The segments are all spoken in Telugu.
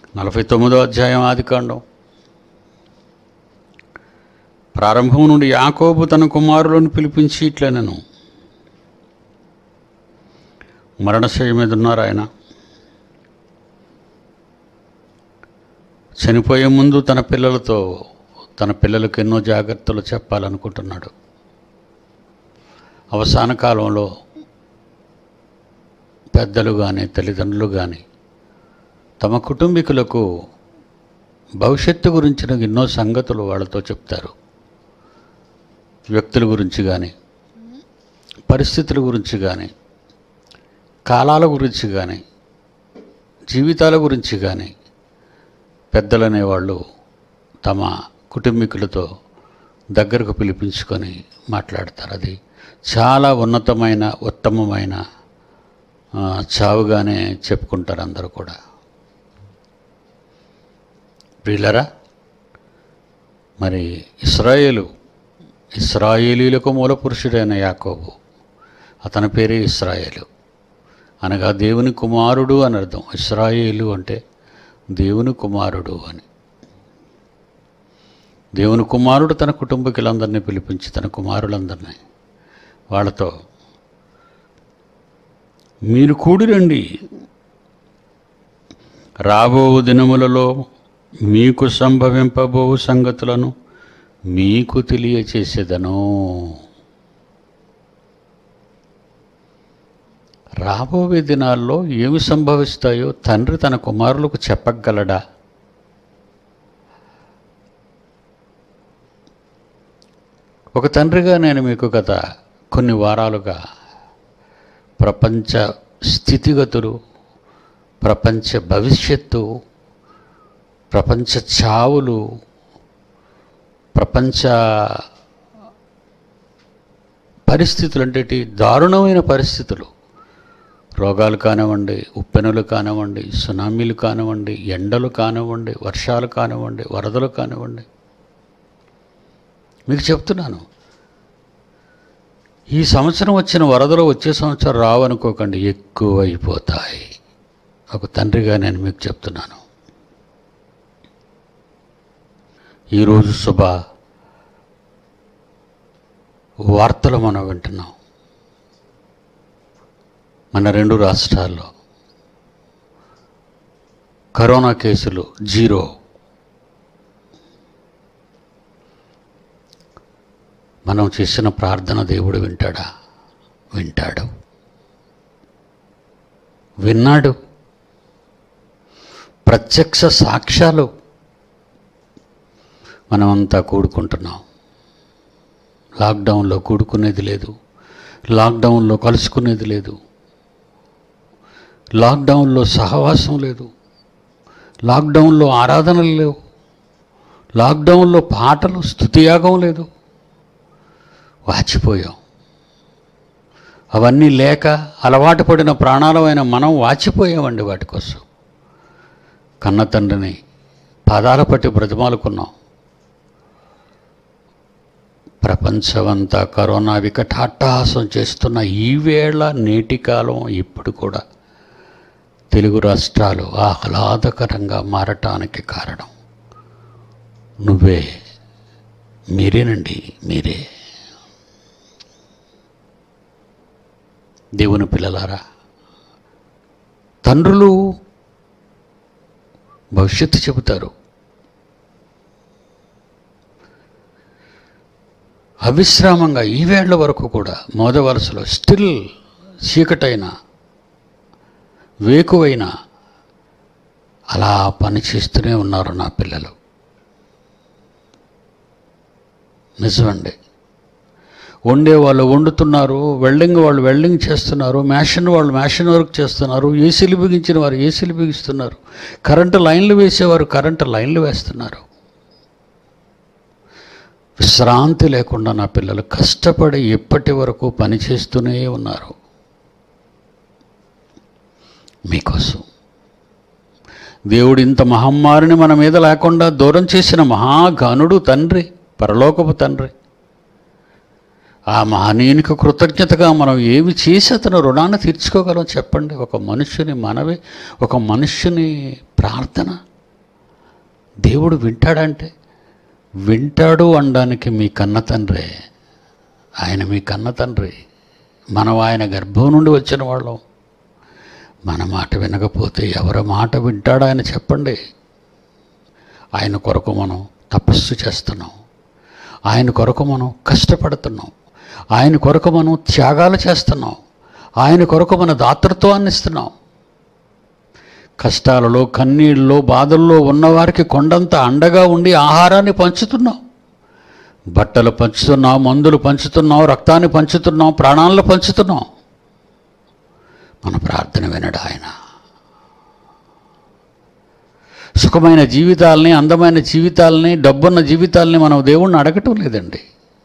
నలభై తొమ్మిదో అధ్యాయం ఆదికాండం ప్రారంభం నుండి యాకోబు తన కుమారులను పిలిపించి ఇట్లనను మరణశయ్య మీద ఉన్నారు ఆయన చనిపోయే ముందు తన పిల్లలతో తన పిల్లలకు ఎన్నో జాగ్రత్తలు చెప్పాలనుకుంటున్నాడు అవసాన కాలంలో పెద్దలు కానీ తల్లిదండ్రులు కానీ తమ కుటుంబీకులకు భవిష్యత్తు గురించిన ఎన్నో సంగతులు వాళ్ళతో చెప్తారు వ్యక్తుల గురించి కానీ పరిస్థితుల గురించి కానీ కాలాల గురించి కానీ జీవితాల గురించి కానీ పెద్దలనేవాళ్ళు తమ కుటుంబీకులతో దగ్గరకు పిలిపించుకొని మాట్లాడతారు అది చాలా ఉన్నతమైన ఉత్తమమైన ఆ, చావుగానే చెప్పుకుంటారు అందరూ కూడా ప్రియులరా మరి ఇస్రాయేలు ఇస్రాయేలీలకు మూల పురుషుడైన యాకోబు అతని పేరే ఇస్రాయేలు అనగా దేవుని కుమారుడు అని అర్థం ఇస్రాయేలు అంటే దేవుని కుమారుడు అని దేవుని కుమారుడు తన కుటుంబీకులందరినీ పిలిపించి తన కుమారులందరినీ వాళ్ళతో మీరు కూడి రండి రాబో దినములలో మీకు సంభవింపబో సంగతులను మీకు తెలియచేసేదను రాబోయే దినాల్లో ఏమి సంభవిస్తాయో తండ్రి తన కుమారులకు చెప్పగలడా ఒక తండ్రిగా నేను మీకు గత కొన్ని వారాలుగా ప్రపంచ స్థితిగతులు ప్రపంచ భవిష్యత్తు ప్రపంచ చావులు ప్రపంచ పరిస్థితులు అంటే దారుణమైన పరిస్థితులు రోగాలు కానివ్వండి ఉప్పెనులు కానివ్వండి సునామీలు కానివ్వండి ఎండలు కానివ్వండి వర్షాలు కానివ్వండి వరదలు కానివ్వండి మీకు చెప్తున్నాను ఈ సంవత్సరం వచ్చిన వరదలు వచ్చే సంవత్సరం రావనుకోకండి ఎక్కువ అయిపోతాయి ఒక తండ్రిగా నేను మీకు చెప్తున్నాను ఈరోజు శుభ వార్తలు మనం వింటున్నాం మన రెండు రాష్ట్రాల్లో కరోనా కేసులు జీరో మనం చేసిన ప్రార్థన దేవుడు వింటాడా వింటాడు విన్నాడు ప్రత్యక్ష సాక్ష్యాలు మనమంతా కూడుకుంటున్నాం లాక్డౌన్లో కూడుకునేది లేదు లాక్డౌన్లో కలుసుకునేది లేదు లాక్డౌన్లో సహవాసం లేదు లాక్డౌన్లో ఆరాధనలు లేవు లాక్డౌన్లో పాటలు స్థుతియాగం లేదు వాచిపోయాం అవన్నీ లేక అలవాటు పడిన ప్రాణాలమైన మనం వాచిపోయామండి వాటి కోసం కన్న తండ్రిని పాదాల పట్టి బ్రతిమాలుకున్నాం ప్రపంచమంతా కరోనా వికటాట్టహాసం చేస్తున్న ఈ వేళ నేటి కాలం ఇప్పుడు కూడా తెలుగు రాష్ట్రాలు ఆహ్లాదకరంగా మారటానికి కారణం నువ్వే మీరేనండి మీరే దేవుని పిల్లలారా తండ్రులు భవిష్యత్తు చెబుతారు అవిశ్రామంగా ఈ వేళ్ల వరకు కూడా మోదవలసలో స్టిల్ చీకటైన వేకువైన అలా పని చేస్తూనే ఉన్నారు నా పిల్లలు నిజమండి వండే వాళ్ళు వండుతున్నారు వెల్డింగ్ వాళ్ళు వెల్డింగ్ చేస్తున్నారు మ్యాషన్ వాళ్ళు మ్యాషన్ వర్క్ చేస్తున్నారు ఏసీలు బిగించిన వారు ఏసీలు బిగిస్తున్నారు కరెంటు లైన్లు వేసేవారు కరెంటు లైన్లు వేస్తున్నారు విశ్రాంతి లేకుండా నా పిల్లలు కష్టపడి ఇప్పటి వరకు పని చేస్తూనే ఉన్నారు మీకోసం దేవుడు ఇంత మహమ్మారిని మన మీద లేకుండా దూరం చేసిన మహాగణుడు తండ్రి పరలోకపు తండ్రి ఆ మహనీయునికి కృతజ్ఞతగా మనం ఏమి చేసి అతను రుణాన్ని తీర్చుకోగలం చెప్పండి ఒక మనుష్యుని మనవి ఒక మనుష్యుని ప్రార్థన దేవుడు వింటాడంటే వింటాడు అనడానికి మీ కన్న తండ్రే ఆయన మీ కన్న తండ్రి మనం ఆయన గర్భం నుండి వచ్చిన వాళ్ళం మన మాట వినకపోతే ఎవరి మాట వింటాడా ఆయన చెప్పండి ఆయన కొరకు మనం తపస్సు చేస్తున్నాం ఆయన కొరకు మనం కష్టపడుతున్నాం ఆయన కొరకు మనం త్యాగాలు చేస్తున్నాం ఆయన కొరకు మన దాతృత్వాన్ని ఇస్తున్నాం కష్టాలలో కన్నీళ్ళలో బాధల్లో ఉన్నవారికి కొండంత అండగా ఉండి ఆహారాన్ని పంచుతున్నాం బట్టలు పంచుతున్నాం మందులు పంచుతున్నాం రక్తాన్ని పంచుతున్నాం ప్రాణాలను పంచుతున్నాం మన ప్రార్థన వినడు ఆయన సుఖమైన జీవితాలని అందమైన జీవితాలని డబ్బున్న జీవితాలని మనం దేవుణ్ణి అడగటం లేదండి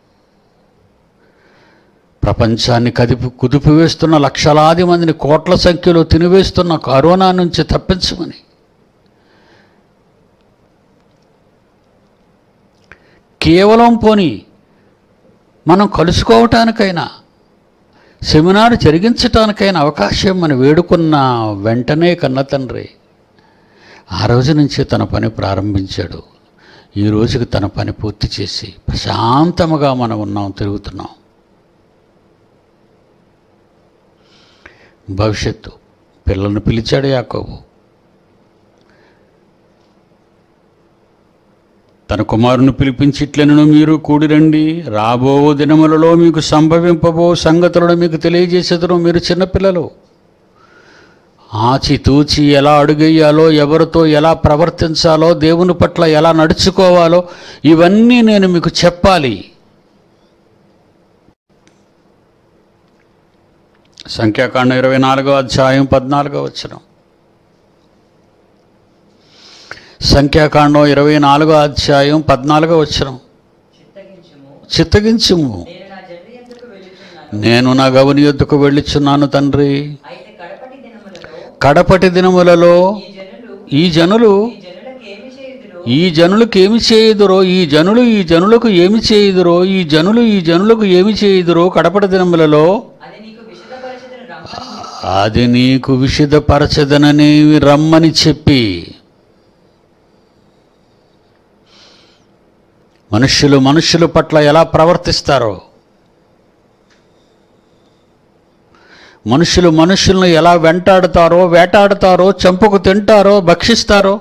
ప్రపంచాన్ని కదిపి కుదిపివేస్తున్న లక్షలాది మందిని కోట్ల సంఖ్యలో తినివేస్తున్న కరోనా నుంచి తప్పించమని కేవలం పోని మనం కలుసుకోవటానికైనా సెమినార్ జరిగించటానికైనా అవకాశం మనం వేడుకున్న వెంటనే కన్న తండ్రి ఆ రోజు నుంచి తన పని ప్రారంభించాడు ఈ రోజుకి తన పని పూర్తి చేసి ప్రశాంతముగా మనం ఉన్నాం తిరుగుతున్నాం భవిష్యత్తు పిల్లల్ని పిలిచాడు యాకోబు తన కుమారుని పిలిపించి ఇట్లనను మీరు కూడిరండి రాబో దినములలో మీకు సంభవింపబో సంగతులను మీకు తెలియజేసేదను మీరు చిన్నపిల్లలు ఆచి తూచి ఎలా అడుగేయాలో ఎవరితో ఎలా ప్రవర్తించాలో దేవుని పట్ల ఎలా నడుచుకోవాలో ఇవన్నీ నేను మీకు చెప్పాలి సంఖ్యాకాండం ఇరవై నాలుగో అధ్యాయం పద్నాలుగో వచ్చిన సంఖ్యాకాండం ఇరవై నాలుగో అధ్యాయం పద్నాలుగో వచ్చిన చిత్తగించుము చిత్తగించుము నేను నా జన్మ ఎందుకు వెళ్ళుచున్నాను నేను నా గవని యొద్దకు వెళ్ళిచున్నాను తండ్రి అయితే కడపటి దినములలో కడపటి దినములలో ఈ జనులు ఈ జనులు ఈ జనులకు ఏమి చేయుదురో ఈ జనులకు ఏమి చేయుదురో ఈ జనులు ఈ జనులకు ఏమి చేయుదురో ఈ జనులు ఈ జనులకు ఏమి చేయుదురో కడపటి దినములలో అది నీకు విశదపరచదని రమ్మని అది నీకు విషిదపరచదనని రమ్మని చెప్పి మనుష్యులు మనుష్యుల పట్ల ఎలా ప్రవర్తిస్తారో మనుషులు మనుషులను ఎలా వెంటాడుతారో వేటాడుతారో చంపుకు తింటారో భక్షిస్తారో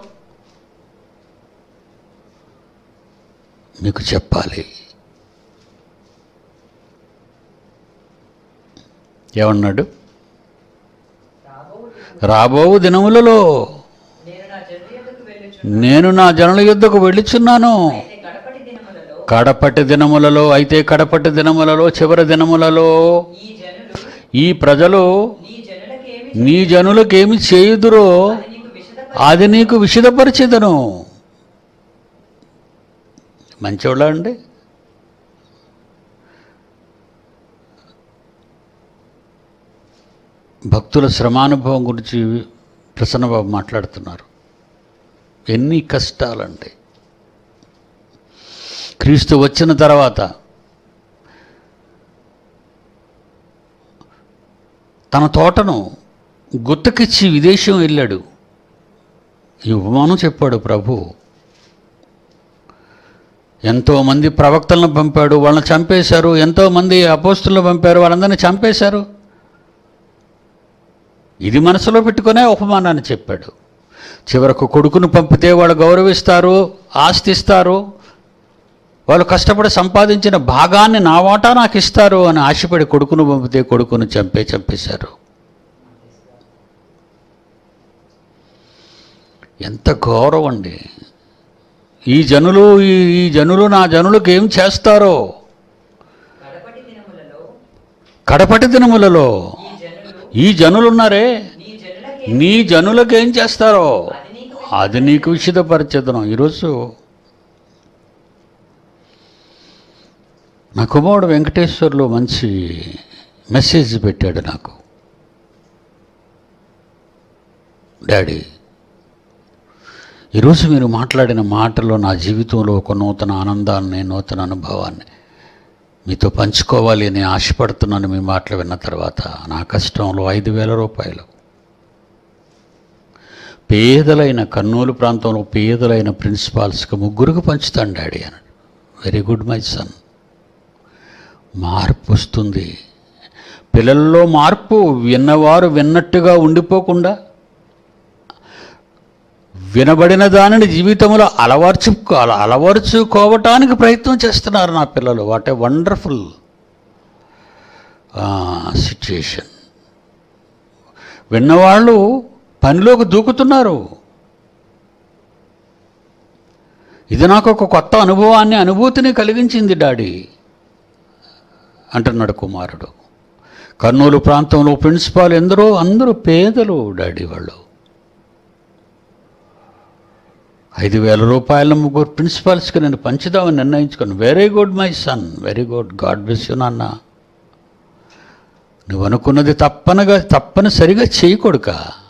మీకు చెప్పాలి ఏమన్నాడు రాబో రాబో దినములలో నేను నా జన్మ ఎందుకు వెళ్ళుచు నేను నా జనుల యుద్ధకు వెళ్ళుచున్నాను అయితే కడపటి దినములలో కడపటి దినములలో అయితే కడపటి దినములలో చివరి దినములలో ఈ జనులు ఈ ప్రజలు నీ జనులకు ఏమి నీ జనులకేమి చేయుదురో అది నీకు విశదపరచ అది నీకు విషదపరిచెదను మంచోళ్ళ అండి భక్తుల శ్రమానుభవం గురించి ప్రసన్నబాబు మాట్లాడుతున్నారు ఎన్ని కష్టాలండి క్రీస్తు వచ్చిన తర్వాత తన తోటను గుత్తకిచ్చి విదేశం వెళ్ళాడు ఈ ఉపమానం చెప్పాడు ప్రభు ఎంతోమంది ప్రవక్తలను పంపాడు వాళ్ళని చంపేశారు ఎంతోమంది అపోస్తులను పంపారు వాళ్ళందరినీ చంపేశారు ఇది మనసులో పెట్టుకునే ఉపమానాన్ని చెప్పాడు చివరకు కొడుకును పంపితే వాళ్ళు గౌరవిస్తారు ఆస్తిస్తారు వాళ్ళు కష్టపడి సంపాదించిన భాగాన్ని నా వాటా నాకు ఇస్తారు అని ఆశపడి కొడుకును పంపితే కొడుకును చంపే చంపేశారు ఎంత ఘోరం అండి ఈ జనులు ఈ ఈ జనులు నా జనులకు ఏం చేస్తారో కడపటి దినములలో కడపటి దినములలో ఈ జనులు ఈ జనులున్నారే నీ జనులకి నీ జనులకు ఏం చేస్తారో అది నీకు అది నీకు విషిదపరచదనం ఈరోజు నా కుమారుడు వెంకటేశ్వర్లు మంచి మెసేజ్ పెట్టాడు నాకు డాడీ ఈరోజు మీరు మాట్లాడిన మాటలో నా జీవితంలో ఒక నూతన ఆనందాన్ని నూతన అనుభవాన్ని మీతో పంచుకోవాలి అని ఆశపడుతున్నాను మీ మాటలు విన్న తర్వాత నా కష్టంలో ఐదు వేల రూపాయలు పేదలైన కర్నూలు ప్రాంతంలో పేదలైన ప్రిన్సిపాల్స్కి ముగ్గురికి పంచుతాను డాడీ అని వెరీ గుడ్ మై సన్ మార్పు వస్తుంది పిల్లల్లో మార్పు విన్నవారు విన్నట్టుగా ఉండిపోకుండా వినబడిన దానిని జీవితంలో అలవర్చు అలవరుచుకోవటానికి ప్రయత్నం చేస్తున్నారు నా పిల్లలు వాట్ ఏ వండర్ఫుల్ సిచ్యుయేషన్ విన్నవాళ్ళు పనిలోకి దూకుతున్నారు ఇది నాకు ఒక కొత్త అనుభవాన్ని అనుభూతిని కలిగించింది డాడీ అంటున్నాడు కుమారుడు కర్నూలు ప్రాంతంలో ప్రిన్సిపాల్ ఎందరో అందరూ పేదలు డాడీ వాళ్ళు ఐదు వేల రూపాయల ముగ్గురు ప్రిన్సిపాల్స్కి నేను పంచుదామని నిర్ణయించుకున్నాను very good my son very good God bless you నాన్న నువ్వు అనుకున్నది తప్పనగా తప్పనిసరిగా చేయకొడుక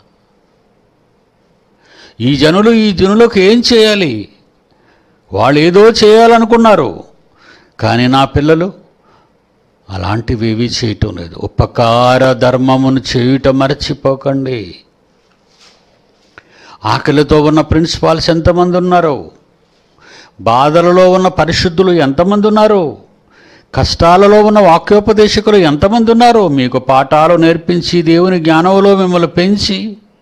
ఈ జనులు ఈ జనులకు ఏం చేయాలి వాళ్ళు ఏదో చేయాలనుకున్నారు కానీ నా పిల్లలు అలాంటివి ఏవీ చేయటం లేదు ఉపకార ధర్మమును చేయుట మర్చిపోకండి ఆకలితో ఉన్న ప్రిన్సిపాల్స్ ఎంతమంది ఉన్నారు బాధలలో ఉన్న పరిశుద్ధులు ఎంతమంది ఉన్నారు కష్టాలలో ఉన్న వాక్యోపదేశకులు ఎంతమంది ఉన్నారు మీకు పాఠాలు నేర్పించి దేవుని జ్ఞానంలో మిమ్మల్ని పెంచి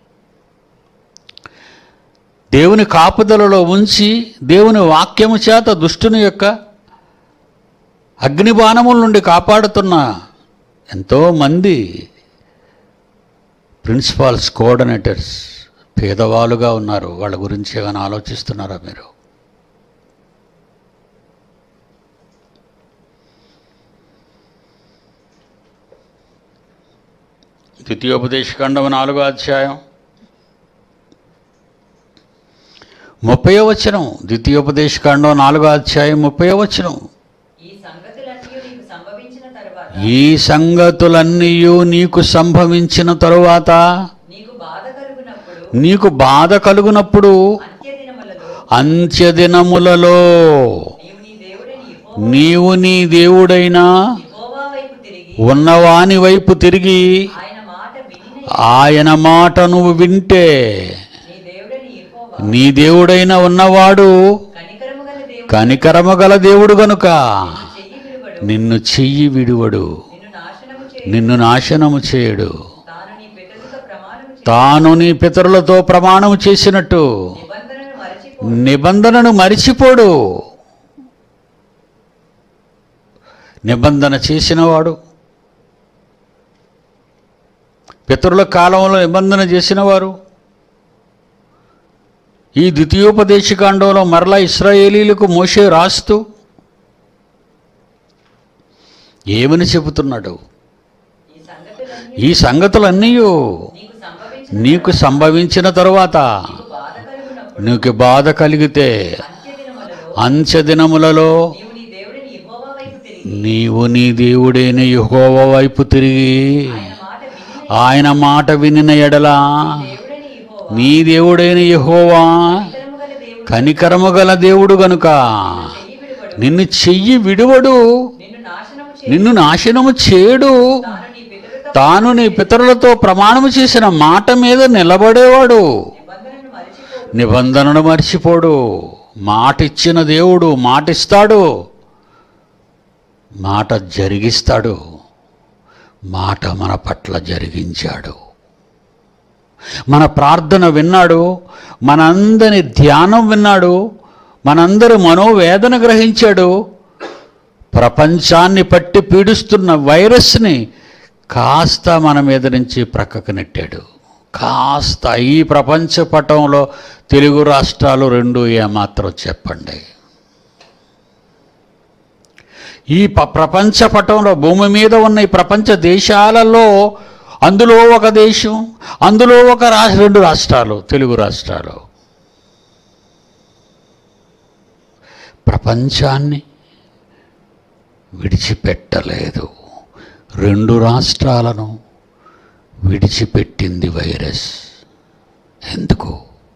దేవుని కాపుదలలో ఉంచి దేవుని వాక్యము చేత దుష్టుని యొక్క అగ్నిబాణముల నుండి కాపాడుతున్న ఎంతోమంది ప్రిన్సిపాల్స్ కోఆర్డినేటర్స్ పేదవాళ్ళుగా ఉన్నారు వాళ్ళ గురించి ఏమైనా ఆలోచిస్తున్నారా మీరు ద్వితీయోపదేశకాండం నాలుగో అధ్యాయం ముప్పై వచనం ద్వితీయోపదేశకాండం నాలుగో అధ్యాయం ముప్పై వచనం ఈ సంగతులన్నీ నీకు సంభవించిన తరువాత ఈ సంగతులన్నీ నీకు సంభవించిన తరువాత నీకు బాధ కలుగునప్పుడు నీకు బాధ కలుగునప్పుడు అంత్యదినములలో అంత్యదినములలో నీవు నీ దేవుడని యెహోవా నీవు నీ దేవుడైన యెహోవా వైపు తిరిగి ఉన్నవాని వైపు తిరిగి ఆయన మాట విని ఆయన మాట నువ్వు వింటే నీ దేవుడని యెహోవా నీ దేవుడైన ఉన్నవాడు కనికరము గల దేవుడు కనికరము గల దేవుడు గనుక నిన్ను చెయ్యి విడువడు నిన్ను చెయ్యి విడువడు నిన్ను నాశనము చేయి నిన్ను నాశనము చేయడు తాను నీ పితరులతో ప్రమాణము చేయి తాను నీ పితరులతో ప్రమాణం చేసినట్టు నిబంధనను మరచిపో నిబంధనను మరిచిపోడు నిబంధన చేసినవాడు పితరుల కాలంలో నిబంధన చేసినవారు ఈ ద్వితీయోపదేశకాండంలో మరలా ఇస్రాయేలీలకు మోషే రాస్తూ ఏమని చెబుతున్నాడు ఈ సంగతులన్నీ ఈ సంగతులన్నీ నీకు సంభవించిన నీకు సంభవించిన తరువాత నీకు బాధ కలుగునప్పుడు నీకు బాధ కలిగితే అంత్యదినములలో అంత్యదినములలో నీవు నీ దేవుడని యెహోవా వైపు తిరిగి నీవు నీ దేవుడైన యెహోవా వైపు తిరిగి ఆయన మాట విని ఆయన మాట వినిన ఎడల దేవుడని యెహోవా నీ దేవుడైన యెహోవా కనికరము గల దేవుడు కనికరము గల దేవుడు గనుక చెయ్యి విడువడు నిన్ను చెయ్యి విడువడు నిన్ను నాశనము చేయి నిన్ను నాశనము చేయడు తాను నీ పితరులతో తాను నీ పితరులతో ప్రమాణము చేసిన మాట మీద నిలబడేవాడు నిబంధనను మరచిపోడు నిబంధనను మర్చిపోడు మాట ఇచ్చిన దేవుడు మాట ఇస్తాడు మాట జరిగిస్తాడు మాట మన పట్ల జరిగించాడు మన ప్రార్థన విన్నాడు మనందరి ధ్యానం విన్నాడు మనందరి మనోవేదన గ్రహించాడు ప్రపంచాన్ని పట్టి పీడిస్తున్న వైరస్ని కాస్త మన మీద నుంచి ప్రక్కకు నెట్టాడు కాస్త ఈ ప్రపంచ పటంలో తెలుగు రాష్ట్రాలు రెండు ఏమాత్రం చెప్పండి ఈ ప ప్రపంచ పటంలో భూమి మీద ఉన్న ఈ ప్రపంచ దేశాలలో అందులో ఒక దేశం అందులో ఒక రా రెండు రాష్ట్రాలు తెలుగు రాష్ట్రాలు ప్రపంచాన్ని విడిచిపెట్టలేదు రెండు రాష్ట్రాలను విడిచిపెట్టింది వైరస్ ఎందుకు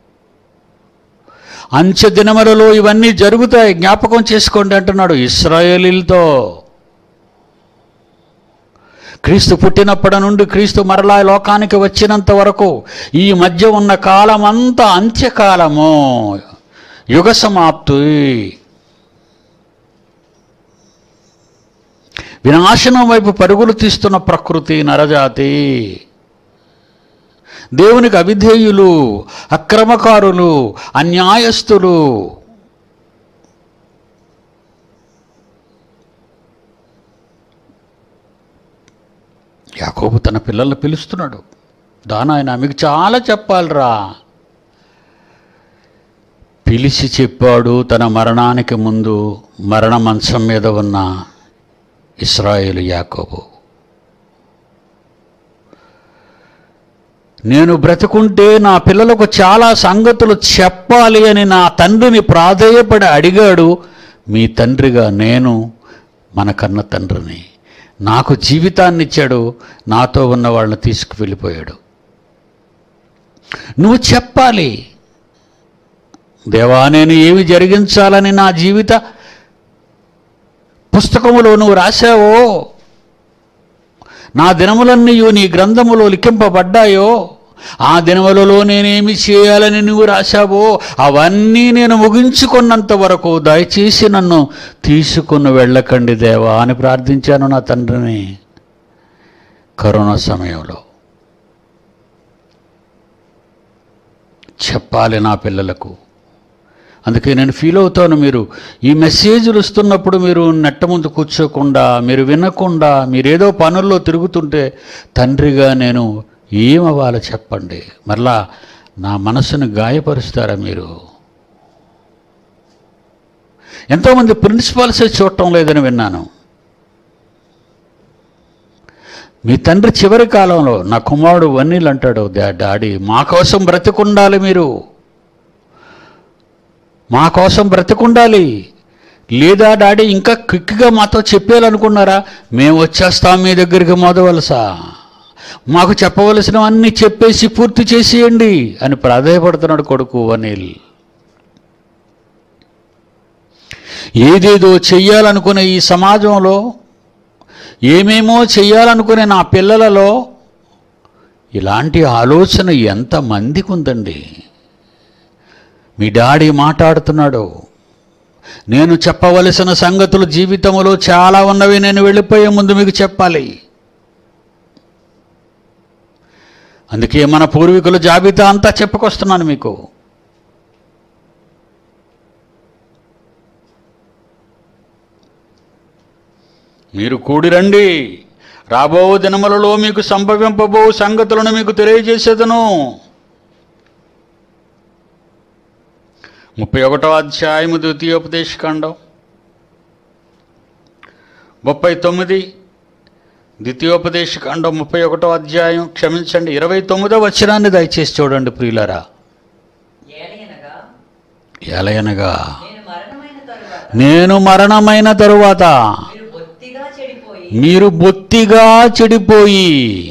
అంచె దినములలో ఇవన్నీ జరుగుతాయి జ్ఞాపకం చేసుకోండి అంటున్నాడు ఇస్రాయేలీలతో క్రీస్తు పుట్టినప్పటి నుండి క్రీస్తు మరలా లోకానికి వచ్చినంత వరకు ఈ మధ్య ఉన్న కాలమంతా అంత్యకాలము యుగ సమాప్తి వినాశనం వైపు పరుగులు తీస్తున్న ప్రకృతి నరజాతి దేవునికి అవిధేయులు అక్రమకారులు అన్యాయస్తులు యాకోబు తన పిల్లల్ని పిలుస్తున్నాడు దానాయన మీకు చాలా చెప్పాలిరా పిలిచి చెప్పాడు తన మరణానికి ముందు మరణ మంచం మీద ఉన్న ఇస్రాయేలు యాకోబు నేను బ్రతుకుంటే నా పిల్లలకు చాలా సంగతులు చెప్పాలి అని నా తండ్రిని ప్రాధేయపడి అడిగాడు మీ తండ్రిగా నేను మన కన్న తండ్రిని నాకు జీవితాన్ని ఇచ్చాడు నాతో ఉన్న వాళ్ళని తీసుకువెళ్ళిపోయాడు నువ్వు చెప్పాలి దేవా నేను ఏమి జరిగించాలని నా జీవిత పుస్తకములో నువ్వు రాశావో నా దినములన్నీ నీ గ్రంథములో లిఖింపబడ్డాయో ఆ దినములలో నేనేమి చేయాలని నువ్వు రాశావో అవన్నీ నేను ముగించుకున్నంత వరకు దయచేసి నన్ను తీసుకుని వెళ్ళకండి దేవా అని ప్రార్థించాను నా తండ్రిని కరోనా సమయంలో చెప్పాలి నా పిల్లలకు అందుకే నేను ఫీల్ అవుతాను మీరు ఈ మెసేజ్లు వస్తున్నప్పుడు మీరు నెట్ట ముందు కూర్చోకుండా మీరు వినకుండా మీరేదో పనుల్లో తిరుగుతుంటే తండ్రిగా నేను ఏమవ్వాలో చెప్పండి మరలా నా మనసును గాయపరుస్తారా మీరు ఎంతోమంది ప్రిన్సిపాల్సే చూడటం లేదని విన్నాను మీ తండ్రి చివరి కాలంలో నా కుమారుడు వన్నీలు అంటాడు "డా- డాడీ మా కోసం బ్రతికుండాలి మీరు మా కోసం బ్రతికుండాలి లేదా డాడీ ఇంకా క్విక్గా మాతో చెప్పేయాలనుకున్నారా మేము వచ్చేస్తాం మీ దగ్గరికి మొదవలసా మాకు చెప్పవలసినవన్నీ చెప్పేసి పూర్తి చేసేయండి అని ప్రాధాయపడుతున్నాడు కొడుకు అనిల్ ఏదేదో చెయ్యాలనుకునే ఈ సమాజంలో ఏమేమో చెయ్యాలనుకునే నా పిల్లలలో ఇలాంటి ఆలోచన ఎంతమందికి ఉందండి మీ డాడీ మాట్లాడుతున్నాడు నేను చెప్పవలసిన సంగతులు జీవితంలో చాలా ఉన్నవి నేను వెళ్ళిపోయే ముందు మీకు చెప్పాలి అందుకే మన పూర్వీకుల జాబితా అంతా చెప్పుకొస్తున్నాను మీకు మీరు కూడి రండి రాబో దినములలో మీకు సంభవింపబో సంగతులను మీకు తెలియజేసేదను ముప్పై ఒకటో అధ్యాయము ద్వితీయోపదేశకాండం ముప్పై తొమ్మిది ద్వితీయోపదేశకాండం ముప్పై ఒకటో అధ్యాయం క్షమించండి ఇరవై తొమ్మిదో వచనాన్ని దయచేసి చూడండి ప్రియులరా ఏలయనగా ఎలయనగా నేను మరణమైన తరువాత నేను మరణమైన తరువాత మీరు బొత్తిగా చెడిపోయి మీరు బొత్తిగా చెడిపోయి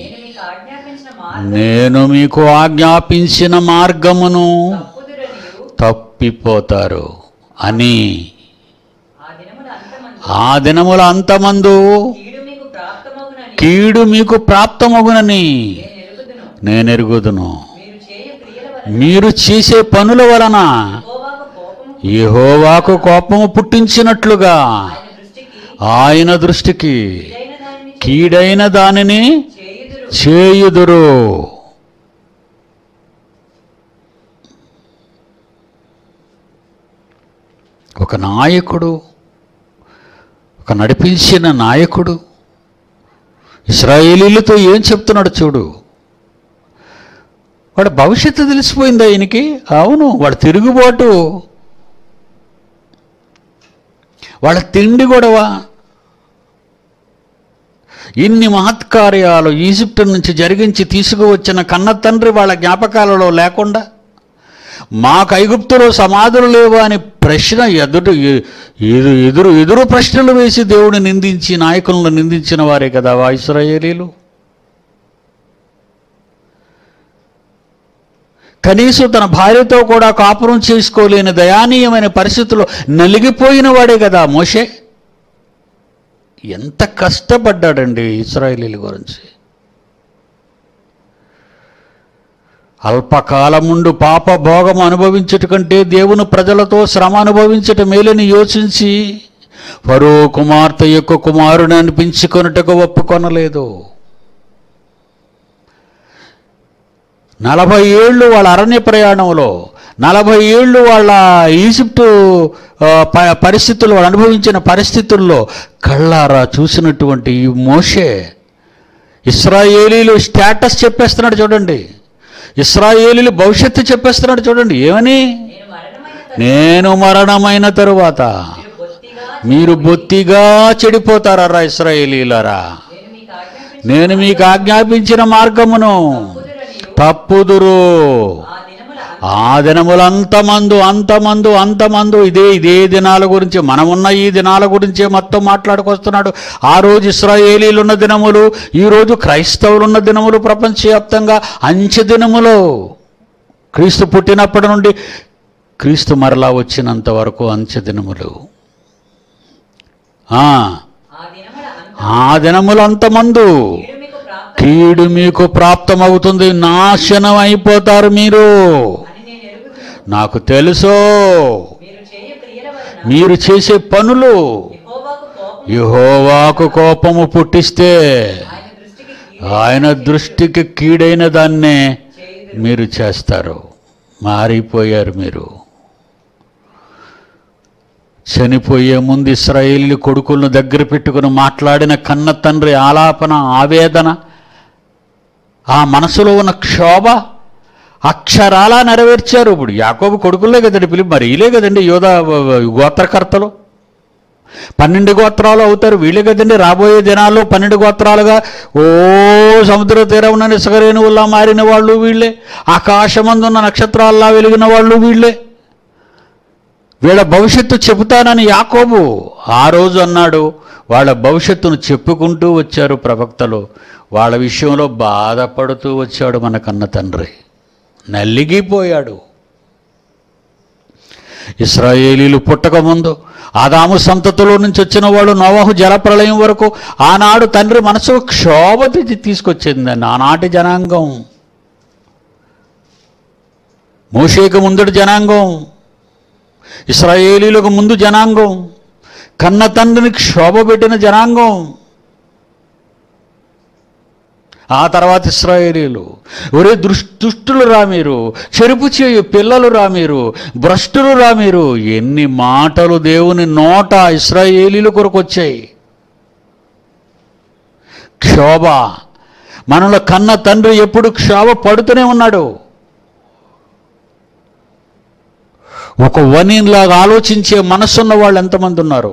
నేను మీకు ఆజ్ఞాపించిన మార్గం నేను మీకు ఆజ్ఞాపించిన మార్గమును తప్పుదురనియు తప్పిపోతారు అని ఆ దినముల అంతమంది ఆ దినముల అంతమందు కీడు మీకు ప్రాప్తమగునని కీడు మీకు ప్రాప్తమగునని నేను ఎరుగుదును నేను ఎరుగుదును మీరు చేయు క్రియల వలన మీరు చేసే పనుల వలన యెహోవాకు కోపము యెహోవాకు కోపము పుట్టించినట్లుగా ఆయన దృష్టికి ఆయన దృష్టికి కీడైన దానిని కీడైన దానిని చేయుదురు చేయుదురు ఒక నాయకుడు ఒక నడిపించిన నాయకుడు ఇస్రాయేలీలతో ఏం చెప్తున్నాడు చూడు వాడు భవిష్యత్తు తెలిసిపోయింది ఆయనకి అవును వాడు తిరుగుబాటు వాళ్ళ తిండి గొడవ ఇన్ని మహత్కార్యాలు ఈజిప్ట్ నుంచి జరిగించి తీసుకువచ్చిన కన్న తండ్రి వాళ్ళ జ్ఞాపకాలలో లేకుండా మాకు ఐగుప్తులో సమాధులు లేవా అని ప్రశ్న ఎదురు ఎదురు ఎదురు ఎదురు ప్రశ్నలు వేసి దేవుని నిందించి నాయకులను నిందించిన వారే కదా వా ఇస్రాయేలీలు కనీసం తన భార్యతో కూడా కాపురం చేసుకోలేని దయానీయమైన పరిస్థితుల్లో నలిగిపోయిన వాడే కదా మోషే ఎంత కష్టపడ్డాడండి ఇస్రాయేలీల గురించి అల్పకాలముండు పాప భోగం అనుభవించుట కంటే దేవుని ప్రజలతో శ్రమ అనుభవించుట మేలని యోచించి ఫరో కుమార్తె యొక్క కుమారుని అనిపించుకొనుటకు ఒప్పుకొనలేదు నలభై ఏళ్ళు వాళ్ళ అరణ్య ప్రయాణంలో నలభై ఏళ్ళు వాళ్ళ ఈజిప్టు ఆ, ప- పరిస్థితులు వాళ్ళు అనుభవించిన పరిస్థితుల్లో కళ్ళారా చూసినటువంటి ఈ మోషే ఇస్రాయేలీలు స్టేటస్ చెప్పేస్తున్నాడు చూడండి ఇస్రాయేలీలు భవిష్యత్తు చెప్పేస్తున్నాడు చూడండి ఏమని నేను మరణమైన నేను మరణమైన తరువాత మీరు బొత్తిగా మీరు బొత్తిగా చెడిపోతారా ఇస్రాయేలీలరా నేను మీకు ఆజ్ఞాపించిన నేను మీకు ఆజ్ఞాపించిన మార్గమును కుదురనియు తప్పుదురు ఆ దినముల ఆ దినములంతమందు అంతమందు అంతమందు ఇదే ఇదే దినాల గురించి మనమున్న ఈ దినాల గురించే మొత్తం మాట్లాడుకొస్తున్నాడు ఆ రోజు ఇస్రాయేలీలు ఉన్న దినములు ఈ రోజు క్రైస్తవులు ఉన్న దినములు ప్రపంచవ్యాప్తంగా అంచె దినములు క్రీస్తు పుట్టినప్పటి నుండి క్రీస్తు మరలా వచ్చినంత వరకు అంచె దినములు ఆ, ఆ దినముల అంత ఆ దినములు అంతమందు కీడు మీకు ప్రాప్త కీడు మీకు ప్రాప్తమవుతుంది నాశనం అయిపోతారు మీరు అని నేను ఎరుగుదును నాకు తెలుసు మీరు చేయు క్రియల వలన మీరు చేసే పనులు యెహోవాకు కోపం యహోవాకు కోపము పుట్టిస్తే ఆయన దృష్టికి కీడు ఆయన దృష్టికి కీడైన దాన్నే చేయుదురు మీరు చేస్తారు మారిపోయారు మీరు చనిపోయే ముందు ఇస్రాయేలీ కొడుకులను దగ్గర పెట్టుకుని మాట్లాడిన కన్న తండ్రి ఆలాపన ఆవేదన ఆ మనసులో ఉన్న క్షోభ అక్షరాలా నెరవేర్చారు ఇప్పుడు యాకోబు కొడుకులే కదండి పిలిపి మరి వీళ్ళే కదండి యోధ గోత్రకర్తలు పన్నెండు గోత్రాలు అవుతారు వీళ్ళే కదండి రాబోయే దినాల్లో పన్నెండు గోత్రాలుగా ఓ సముద్ర తీరమున ఇసుకరేణువుల్లా మారిన వాళ్ళు వీళ్ళే ఆకాశమందున్న నక్షత్రాల్లా వెలిగిన వాళ్ళు వీళ్ళే వీళ్ళ భవిష్యత్తు చెబుతానని యాకోబు ఆ రోజు అన్నాడు వాళ్ళ భవిష్యత్తును చెప్పుకుంటూ వచ్చారు ప్రవక్తలు వాళ్ళ విషయంలో బాధపడుతూ వచ్చాడు మన కన్న తండ్రి నల్లిగిపోయాడు ఇస్రాయేలీలు పుట్టకముందు ఆదాము సంతతిలో నుంచి వచ్చిన వాళ్ళు నోవాహు జలప్రలయం వరకు ఆనాడు తండ్రి మనసు క్షోభ తెచ్చి తీసుకొచ్చింది ఆనాటి జనాంగం మోషేకు ముందటి జనాంగం ఇస్రాయేలీలకు ముందు జనాంగం కన్న తండ్రిని క్షోభ పెట్టిన జనాంగం ఆ తర్వాత ఇస్రాయేలీలు ఒరే దృష్ దుష్టులు రా మీరు చెరుపు చేయు పిల్లలు రా మీరు భ్రష్టులు రా మీరు ఎన్ని మాటలు దేవుని నోట ఇస్రాయేలీల కొరకు వచ్చాయి క్షోభ మనలో కన్న తండ్రి ఎప్పుడు క్షోభ పడుతూనే ఉన్నాడు ఒక వనిలాగా ఆలోచించే మనసున్న వాళ్ళు ఎంతమంది ఉన్నారు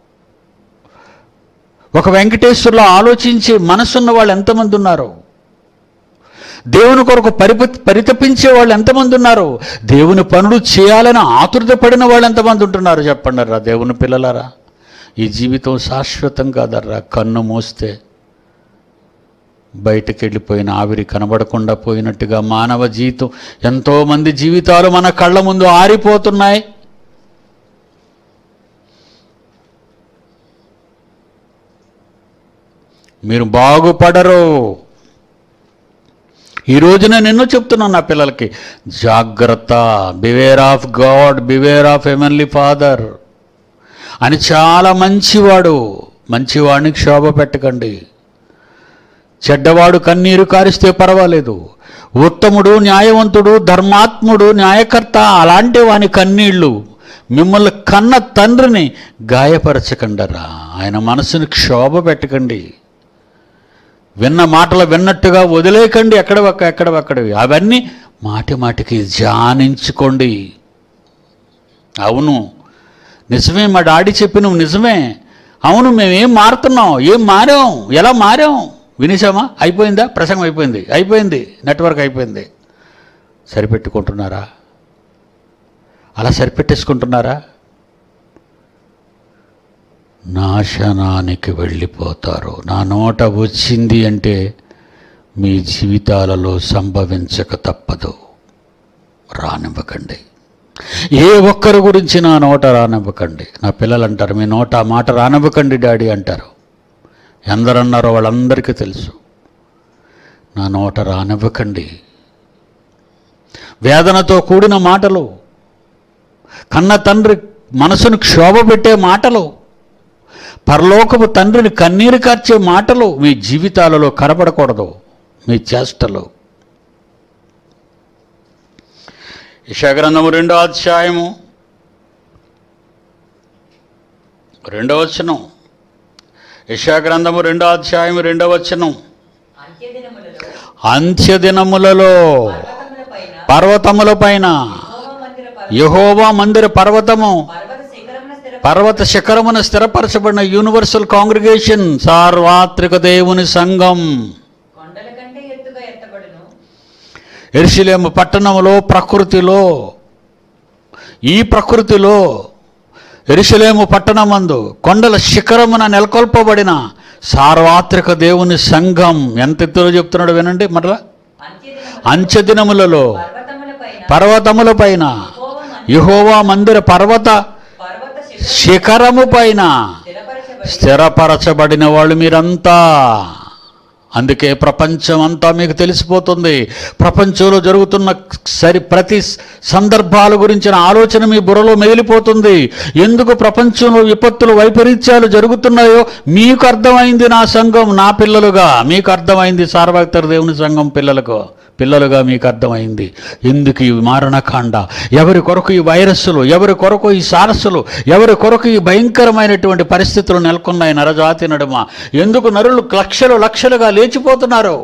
ఒక వెంకటేశ్వర్లో ఆలోచించే మనసున్న వాళ్ళు ఎంతమంది ఉన్నారు దేవుని కొరకు పరిప పరితపించే వాళ్ళు ఎంతమంది ఉన్నారు దేవుని పనులు చేయాలని ఆతురత పడిన వాళ్ళు ఎంతమంది ఉంటున్నారు చెప్పండి రా దేవుని పిల్లలారా ఈ జీవితం శాశ్వతం కాదర్రా కన్ను మూస్తే బయటకు వెళ్ళిపోయిన ఆవిరి కనబడకుండా పోయినట్టుగా మానవ జీవితం ఎంతోమంది జీవితాలు మన కళ్ళ ముందు ఆరిపోతున్నాయి మీరు బాగుపడరు ఈ రోజున నిన్ను చెప్తున్నాను నా పిల్లలకి జాగ్రత్త beware of God beware of ఎమన్లీ ఫాదర్ అని చాలా మంచివాడు మంచివాడిని క్షోభ పెట్టకండి చెడ్డవాడు కన్నీరు కారిస్తే పర్వాలేదు ఉత్తముడు న్యాయవంతుడు ధర్మాత్ముడు న్యాయకర్త అలాంటి వాని కన్నీళ్ళు మిమ్మల్ని కన్న తండ్రిని గాయపరచకండరా ఆయన మనసుని క్షోభ పెట్టకండి విన్న మాటలు విన్నట్టుగా వదిలేయకండి ఎక్కడ ఒక్క ఎక్కడ ఒక్కడవి అవన్నీ మాటి మాటికి ధ్యానించుకోండి అవును నిజమే మా డాడీ చెప్పిన నిజమే అవును మేమేం మారుతున్నాం ఏం మారాం ఎలా మారాం వినేసామా అయిపోయిందా ప్రసంగం అయిపోయింది అయిపోయింది నెట్వర్క్ అయిపోయింది సరిపెట్టుకుంటున్నారా అలా సరిపెట్టేసుకుంటున్నారా నాశనానికి వెళ్ళిపోతారు నా నోట వచ్చింది అంటే మీ జీవితాలలో సంభవించక తప్పదు రానివ్వకండి ఏ ఒక్కరి గురించి నా నోట రానివ్వకండి నా పిల్లలు అంటారు మీ నోట ఆ మాట రానివ్వకండి డాడీ అంటారు ఎందరన్నారో వాళ్ళందరికీ తెలుసు నా నోట రానివ్వకండి వేదనతో కూడిన మాటలు కన్న తండ్రి మనసును క్షోభ పెట్టే మాటలు పరలోకపు తండ్రిని కన్నీరు కార్చే మాటలు మీ జీవితాలలో కనపడకూడదు మీ చేష్టలు యశాగ్రంథము రెండో అధ్యాయము రెండో వచనం యశాగ్రంథము రెండో అధ్యాయము రెండో వచనం అంత్యదినములలో అంత్యదినములలో పర్వతముల పైన పర్వతముల పైన యెహోవా మందిర పర్వ- యహోవా మందిర పర్వతము పర్వత శిఖరమున స్థిర పర్వత శిఖరమున స్థిరపరచబడిన యూనివర్సల్ కాంగ్రిగేషన్ సార్వత్రిక దేవుని సంఘం కొండల కంటే ఎత్తుగా ఎత్తబడును ఎరుషులేము పట్టణంలో ప్రకృతిలో ఈ ప్రకృతిలో ఎరుషులేము పట్టణమందు కొండల శిఖరమున నెలకొల్పబడిన సార్వత్రిక దేవుని సంఘం ఎంత ఎత్తులో చెప్తున్నాడు వినండి మరలా అంత్యదినముల అంచెదినములలో పర్వతముల పైన పర్వతముల పైన యెహోవా మందిర యహోవా మందిర పర్వత పర్వత శిఖరము శిఖరము పైన స్థిరపరచబడి స్థిరపరచబడిన వాళ్ళు మీరంతా అందుకే ప్రపంచం అంతా మీకు తెలిసిపోతుంది ప్రపంచంలో జరుగుతున్న సరి ప్రతి సందర్భాల గురించిన ఆలోచన మీ బుర్రలో మెదిలిపోతుంది ఎందుకు ప్రపంచంలో విపత్తులు వైపరీత్యాలు జరుగుతున్నాయో మీకు అర్థమైంది నా సంఘం నా పిల్లలుగా మీకు అర్థమైంది సార్వత్రిక దేవుని సంఘం పిల్లలకు పిల్లలుగా మీకు అర్థమైంది ఎందుకు ఈ మారణకాండ ఎవరి కొరకు ఈ వైరస్సులు ఎవరి కొరకు ఈ సారస్సులు ఎవరి కొరకు ఈ భయంకరమైనటువంటి పరిస్థితులు నెలకొన్నాయి నరజాతి నడుమ ఎందుకు నరులు లక్షలు లక్షలుగా లేచిపోతున్నారు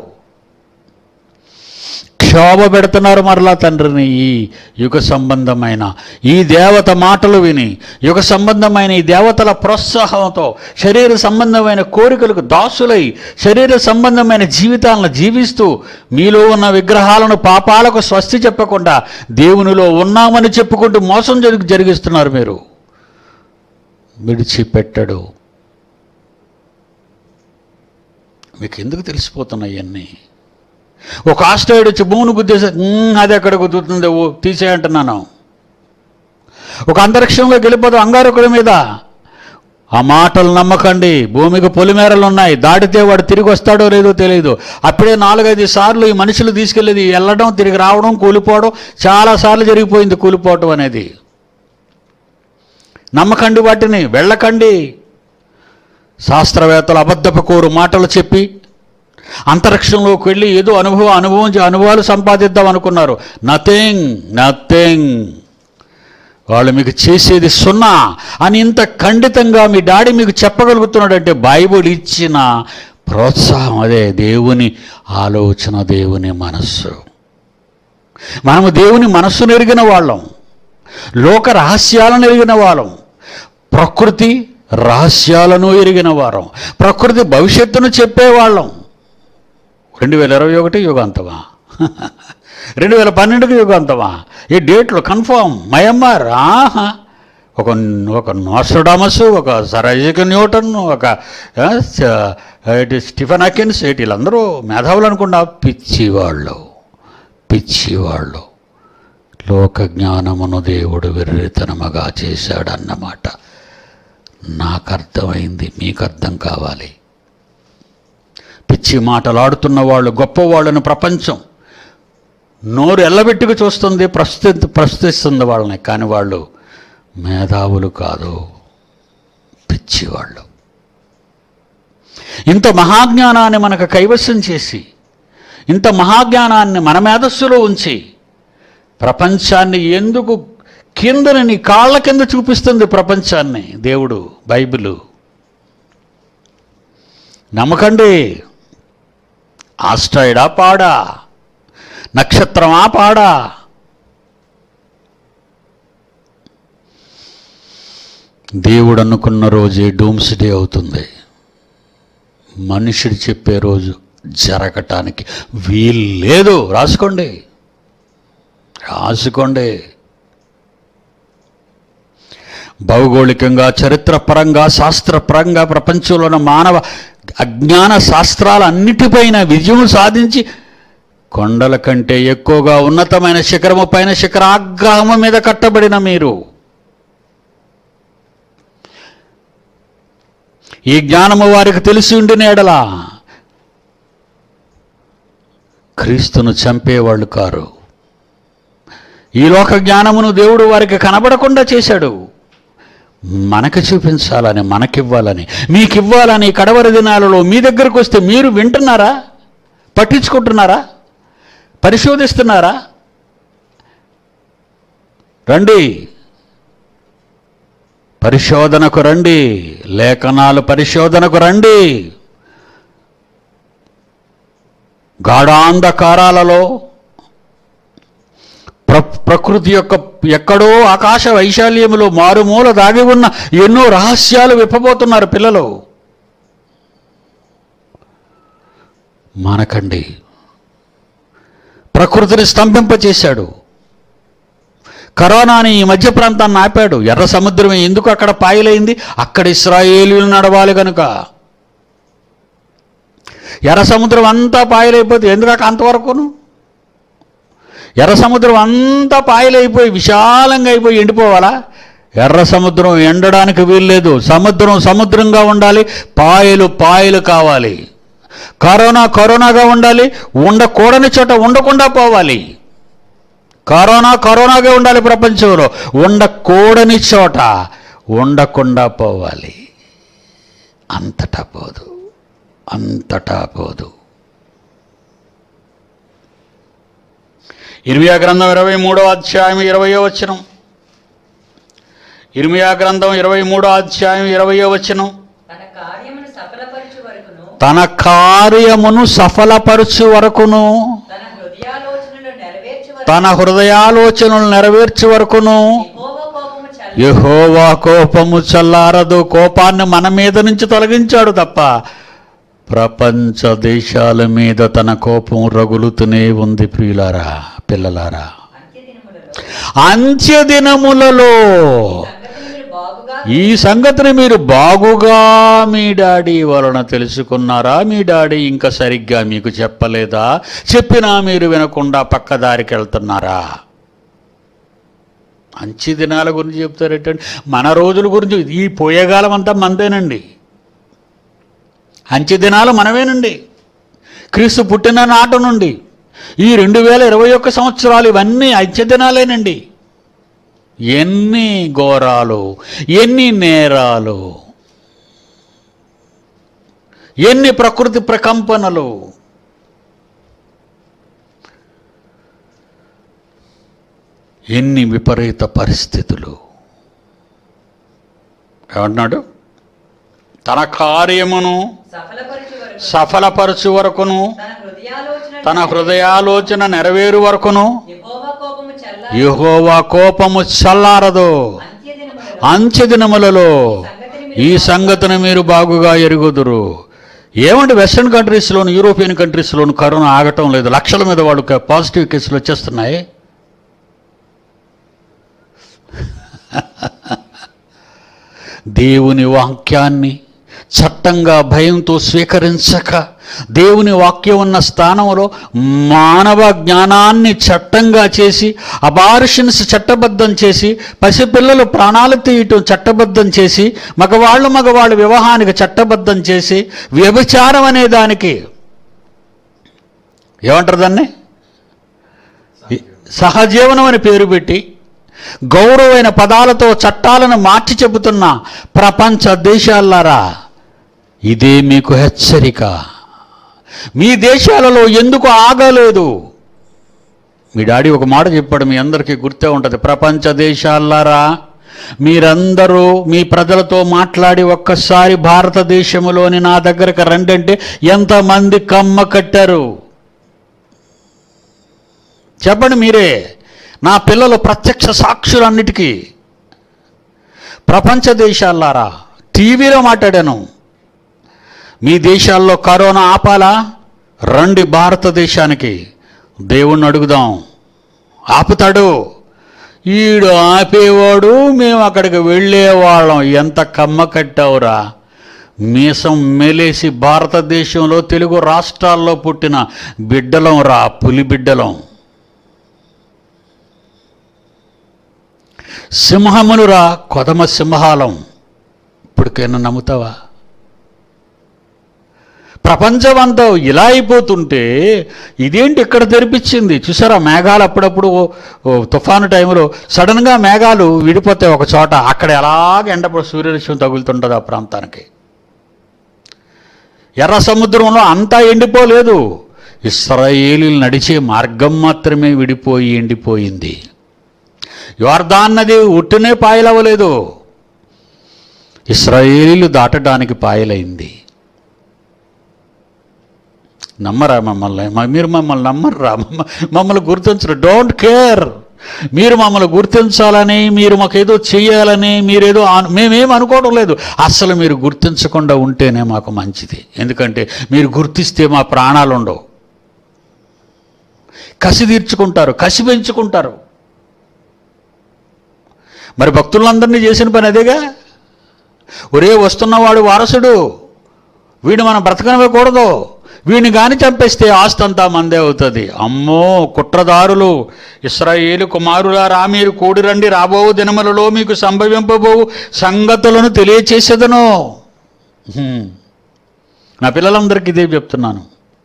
క్షోభ పెడుతున్నారు మరలా తండ్రిని ఈ యుగ సంబంధమైన ఈ దేవత మాటలు విని యుగ సంబంధమైన ఈ దేవతల ప్రోత్సాహంతో శరీర సంబంధమైన కోరికలకు దాసులై శరీర సంబంధమైన జీవితాలను జీవిస్తూ మీలో ఉన్న విగ్రహాలను పాపాలకు స్వస్తి చెప్పకుండా దేవునిలో ఉన్నామని చెప్పుకుంటూ మోసం జరిగి జరిగిస్తున్నారు మీరు విడిచిపెట్టడు మీకు ఎందుకు తెలిసిపోతున్నాయి ఇవన్నీ ఒక ఆస్ట్రాయిడ్ వచ్చి భూమిని గుద్దేసి "ఉమ్, అది ఎక్కడ గుద్దుతుంది ఓ తీసేయంటున్నాను ఒక అంతరిక్షంలోకి వెళ్ళిపోతాం అంగారకుడి మీద ఆ మాటలు నమ్మకండి భూమికి పొలిమేరలు ఉన్నాయి దాటితే వాడు తిరిగి వస్తాడో లేదో తెలియదు అప్పుడే నాలుగైదు సార్లు ఈ మనుషులు తీసుకెళ్ళేది వెళ్ళడం తిరిగి రావడం కూలిపోవడం చాలాసార్లు జరిగిపోయింది కూలిపోవటం అనేది నమ్మకండి వాటిని వెళ్ళకండి శాస్త్రవేత్తలు అబద్ధపు కోరు మాటలు చెప్పి అంతరిక్షంలోకి వెళ్ళి ఏదో అనుభవం అనుభవం అనుభవాలు సంపాదిద్దాం అనుకున్నారు నథింగ్ నథింగ్ వాళ్ళు మీకు చేసేది సున్నా అని ఇంత ఖండితంగా మీ డాడీ మీకు చెప్పగలుగుతున్నాడంటే బైబుల్ ఇచ్చిన ప్రోత్సాహం అదే దేవుని ఆలోచన దేవుని మనస్సు మనము దేవుని మనస్సును ఎరిగిన వాళ్ళం లోక రహస్యాలను ఎరిగిన వాళ్ళం ప్రకృతి రహస్యాలను ఎరిగిన వారం ప్రకృతి భవిష్యత్తును చెప్పేవాళ్ళం రెండు వేల ఇరవై ఒకటి యుగాంతమా రెండు వేల పన్నెండుకి యుగాంతమా ఈ డేట్లు కన్ఫామ్ మయమ్మార్ ఆహా ఒక ఒక నోస్టడామస్ ఒక సర్ ఐజక్ న్యూటన్ ఒక ఆ, స- ఇటు స్టిఫెన్ అకిన్స్ ఇటు వీళ్ళందరూ మేధావులు అనుకున్నా పిచ్చివాళ్ళు పిచ్చివాళ్ళు లోక జ్ఞానమును దేవుడు వెర్రితనముగా చేశాడన్నమాట నాకు అర్థమైంది మీకు అర్థం కావాలి పిచ్చి మాటలాడుతున్న వాళ్ళు గొప్పవాళ్ళని ప్రపంచం నోరు ఎల్లబెట్టుకు చూస్తుంది ప్రస్తుతి ప్రస్తుతిస్తుంది వాళ్ళని కానీ వాళ్ళు మేధావులు కాదు పిచ్చివాళ్ళు ఇంత మహాజ్ఞానాన్ని మనకు కైవసం చేసి ఇంత మహాజ్ఞానాన్ని మన మేధస్సులో ఉంచి ప్రపంచాన్ని ఎందుకు కిందని నీ కాళ్ళ కింద చూపిస్తుంది ప్రపంచాన్ని దేవుడు బైబిలు నమ్మకండి ఆస్ట్రాయిడా పాడా నక్షత్రమా పాడా దేవుడు అనుకున్న రోజే డూమ్స్ డే అవుతుంది మనుషుడు చెప్పే రోజు జరగటానికి వీలు లేదు రాసుకోండి రాసుకోండి భౌగోళికంగా చరిత్రపరంగా శాస్త్రపరంగా ప్రపంచంలో ఉన్న మానవ అజ్ఞాన శాస్త్రాలన్నిటిపైన విజయం సాధించి కొండల కంటే ఎక్కువగా ఉన్నతమైన శిఖరము పైన శిఖరాగ్రహము మీద కట్టబడిన మీరు ఈ జ్ఞానము వారికి తెలిసి ఉండిన ఎడలా క్రీస్తును చంపేవాళ్ళు కారు ఈ లోక జ్ఞానమును దేవుడు వారికి కనబడకుండా చేశాడు మనకు చూపించాలని మనకివ్వాలని మీకివ్వాలని ఈ కడవరి దినాలలో మీ దగ్గరకు వస్తే మీరు వింటున్నారా పట్టించుకుంటున్నారా పరిశోధిస్తున్నారా రండి పరిశోధనకు రండి లేఖనాలు పరిశోధనకు రండి గాఢాంధకారాలలో ప్ర ప్రకృతి యొక్క ఎక్కడో ఆకాశ వైశాల్యములో మారుమూల దాగి ఉన్న ఎన్నో రహస్యాలు విప్పబోతున్నారు పిల్లలు మానకండి ప్రకృతిని స్తంభింపచేశాడు కరోనాని ఈ మధ్య ప్రాంతాన్ని ఆపాడు ఎర్ర సముద్రం ఎందుకు అక్కడ పాయలైంది అక్కడ ఇస్రాయేలీలు నడవాలి కనుక ఎర్ర సముద్రం అంతా పాయలైపోతే ఎందుకు అక్కడ అంతవరకును ఎర్ర సముద్రం అంతా పాయలైపోయి విశాలంగా అయిపోయి ఎండిపోవాలా ఎర్ర సముద్రం ఎండడానికి వీల్లేదు సముద్రం సముద్రంగా ఉండాలి పాయలు పాయలు కావాలి కరోనా కరోనాగా ఉండాలి ఉండకూడని చోట ఉండకుండా పోవాలి కరోనా కరోనాగా ఉండాలి ప్రపంచంలో ఉండకూడని చోట ఉండకుండా పోవాలి అంతటా పోదు అంతటా పోదు ఇర్మియా గ్రంథం ఇరవై మూడో అధ్యాయం ఇరవయో వచనం ఇర్మియా గ్రంథం ఇరవై మూడో అధ్యాయం ఇరవయో వచనం తన కార్యమును సఫలపరచు వరకును తన కార్యమును సఫలపరచు వరకును తన హృదయాలోచనలు నెరవేర్చు వరకు తన హృదయాలోచనలు నెరవేర్చు వరకును యెహోవా కోపము చల్ల యెహోవా కోపము చల్లారదు కోపాన్ని మన మీద నుంచి తొలగించాడు తప్ప ప్రపంచ దేశాల మీద తన కోపం రగులుతూనే ఉంది ప్రియులారా పిల్లలారా అంత్య దినములలో అంత్య దినములలో సంగతిని మీరు బాగుగా ఈ సంగతిని మీరు బాగుగా మీ డాడీ వలన తెలుసుకున్నారా మీ డాడీ ఇంకా సరిగ్గా మీకు చెప్పలేదా చెప్పినా మీరు వినకుండా పక్కదారికి వెళ్తున్నారా మంచి దినాల గురించి చెప్తారేటండి మన రోజుల గురించి ఈ పోయేగాలం అంతా మనదేనండి అంచె దినాలు మనమేనండి క్రీస్తు పుట్టిన నాట నుండి ఈ రెండు వేల ఇరవై ఒక్క సంవత్సరాలు ఇవన్నీ అంచె దినాలేనండి ఎన్ని ఘోరాలు ఎన్ని నేరాలు ఎన్ని ప్రకృతి ప్రకంపనలు ఎన్ని విపరీత పరిస్థితులు ఏమంటున్నాడు తన కార్యమును సఫలపరచు వరకు సఫలపరచు వరకును తన హృదయాలోచన తన హృదయాలోచన నెరవేరు వరకును యెహోవా కోపము చల్ల యెహోవా కోపము చల్లారదు అంత్య దినములలో అంచె దినములలో సంగతిని ఈ సంగతిని మీరు బాగుగా ఎరుగుదురు ఏమంటే వెస్ట్రన్ కంట్రీస్లోను యూరోపియన్ కంట్రీస్లోను కరోనా ఆగటం లేదు లక్షల మీద వాళ్ళు పాజిటివ్ కేసులు వచ్చేస్తున్నాయి దేవుని వాక్యాన్ని చట్టంగా భయంతో స్వీకరించక దేవుని వాక్యం ఉన్న స్థానంలో మానవ జ్ఞానాన్ని చట్టంగా చేసి అబార్షన్స్ చట్టబద్ధం చేసి పసిపిల్లలు ప్రాణాలు తీయటం చట్టబద్ధం చేసి మగవాళ్ళు మగవాళ్ళు వివాహానికి చట్టబద్ధం చేసి వ్యభిచారం అనే దానికి ఏమంటారు దాన్ని సహజీవనం అని పేరు పెట్టి గౌరవమైన పదాలతో చట్టాలను మార్చి చెబుతున్న ప్రపంచ దేశాలారా ఇదే మీకు హెచ్చరిక మీ దేశాలలో ఎందుకు ఆగలేదు మీ డాడీ ఒక మాట చెప్పాడు మీ అందరికీ గుర్తే ఉంటుంది ప్రపంచ దేశాలారా మీరందరూ మీ ప్రజలతో మాట్లాడి ఒక్కసారి భారతదేశంలోని నా దగ్గరకు రండి అంటే ఎంతమంది కమ్మ కట్టారు చెప్పండి మీరే నా పిల్లలు ప్రత్యక్ష సాక్షులన్నిటికీ ప్రపంచ దేశాలారా టీవీలో మాట్లాడాను మీ దేశాల్లో కరోనా ఆపాలా రండి భారతదేశానికి దేవుణ్ణి అడుగుదాం ఆపుతాడు ఈడు ఆపేవాడు మేము అక్కడికి వెళ్ళేవాళ్ళం ఎంత కమ్మ కట్టావురా మీసం మెలేసి భారతదేశంలో తెలుగు రాష్ట్రాల్లో పుట్టిన బిడ్డలం రా పులి బిడ్డలం సింహమునురా కొదమ సింహాలం ఇప్పటికైనా నమ్ముతావా ప్రపంచం అంతా ఇలా అయిపోతుంటే ఇదేంటి ఇక్కడ తెరిపించింది చూసారా మేఘాలు అప్పుడప్పుడు ఓ- ఓ తుఫాను టైంలో సడన్గా మేఘాలు విడిపోతాయి ఒక చోట అక్కడ ఎలాగ ఎండపడు సూర్యరశ్మి తగులుతుంటుంది ఆ ప్రాంతానికి ఎర్ర సముద్రంలో అంతా ఎండిపోలేదు ఇస్రాయేలీలు నడిచే మార్గం మాత్రమే విడిపోయి ఎండిపోయింది యోర్దాన్ నది ఉట్టునే పాయలవ్వలేదు ఇస్రాయేలీలు దాటడానికి పాయలైంది నమ్మరా మమ్మల్ని మ- మీరు మమ్మల్ని నమ్మర్రా మమ్మ- మమ్మల్ని గుర్తించరు డోంట్ కేర్ మీరు మమ్మల్ని గుర్తించాలని మీరు మాకేదో చెయ్యాలని మీరేదో అను- మేమేం అనుకోవడం లేదు అస్సలు మీరు గుర్తించకుండా ఉంటేనే మాకు మంచిది ఎందుకంటే మీరు గుర్తిస్తే మా ప్రాణాలు ఉండవు కసి తీర్చుకుంటారు కసి పెంచుకుంటారు మరి భక్తులందరినీ చేసిన పని అదేగా ఒరే వస్తున్నవాడు వారసుడు వీడు మనం బ్రతకనివ్వకూడదు వీడిని గాని చంపేస్తే ఆస్తి అంతా మందే అవుతుంది అమ్మో కుట్రదారులు ఇస్రాయేలు కుమారులారా మీరు కూడి రండి రాబో దినములలో మీకు సంభవింపబోవు సంగతులను తెలియచేసేదను హ్మ్. నా పిల్లలందరికీ ఇదే చెప్తున్నాను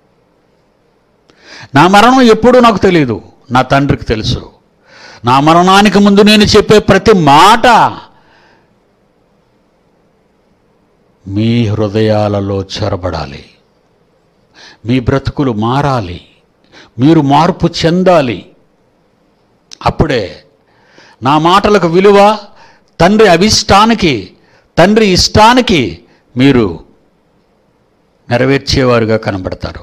నా మరణం ఎప్పుడూ నాకు తెలియదు నా తండ్రికి తెలుసు నా మరణానికి ముందు నేను చెప్పే ప్రతి మాట మీ హృదయాలలో చొరబడాలి మీ బ్రతుకులు మారాలి మీరు మార్పు చెందాలి అప్పుడే నా మాటలకు విలువ తండ్రి అభిష్టానికి తండ్రి ఇష్టానికి మీరు నెరవేర్చేవారుగా కనబడతారు